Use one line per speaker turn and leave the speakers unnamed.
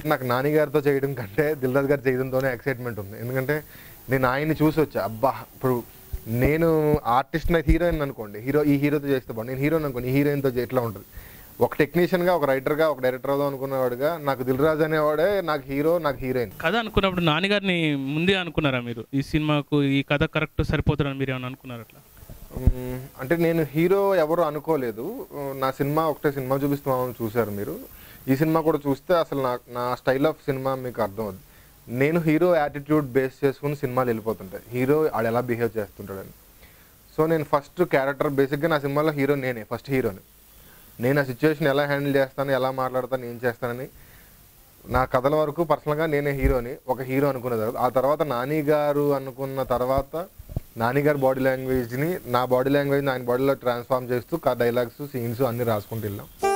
నాకు నాని గారితో చేయడం కంటే దిల్రాజ్ గారు చేయడంతోనే ఎక్సైట్మెంట్ ఉంది ఎందుకంటే నేను ఆయన్ని చూసి వచ్చా అబ్బా ఇప్పుడు నేను ఆర్టిస్ట్ నాకు హీరోయిన్ అనుకోండి హీరో ఈ హీరోతో చేస్తే బాగుంది నేను హీరోయిన్ అనుకోండి ఈ హీరోయిన్తో ఎట్లా ఉంటుంది ఒక టెక్నీషియన్గా ఒక రైటర్గా ఒక డైరెక్టర్ అవుదాం అనుకున్నవాడుగా నాకు దిల్రాజ్ అనేవాడే నాకు హీరో నాకు హీరోయిన్
కథ అనుకున్నప్పుడు నాన్నగారిని ముందే అనుకున్నారా మీరు ఈ సినిమాకు ఈ కథ కరెక్ట్ సరిపోతుందని మీరు ఏమైనా అనుకున్నారు అట్లా
మ్మ్. అంటే నేను హీరో ఎవరు అనుకోలేదు నా సినిమా ఒకటే సినిమా చూపిస్తున్నామని చూశారు మీరు ఈ సినిమా కూడా చూస్తే అసలు నా నా స్టైల్ ఆఫ్ సినిమా మీకు అర్థం అవుతుంది నేను హీరో యాటిట్యూడ్ బేస్ చేసుకుని సినిమాలు వెళ్ళిపోతుంటాయి హీరో ఆడు ఎలా బిహేవ్ చేస్తుంటాడని సో నేను ఫస్ట్ క్యారెక్టర్ బేసిక్గా నా సినిమాలో హీరో నేనే ఫస్ట్ హీరోని నేను ఆ సిచ్యువేషన్ ఎలా హ్యాండిల్ చేస్తాను ఎలా మాట్లాడతాను ఏం చేస్తానని నా కథల వరకు పర్సనల్గా నేనే హీరోని ఒక హీరో అనుకున్న తర్వాత ఆ తర్వాత నాని గారు అనుకున్న తర్వాత నాని గారి బాడీ లాంగ్వేజ్ని నా బాడీ లాంగ్వేజ్ని ఆయన బాడీలో ట్రాన్స్ఫార్మ్ చేస్తూ డైలాగ్స్ సీన్స్ అన్ని రాసుకుంటూ వెళ్ళాం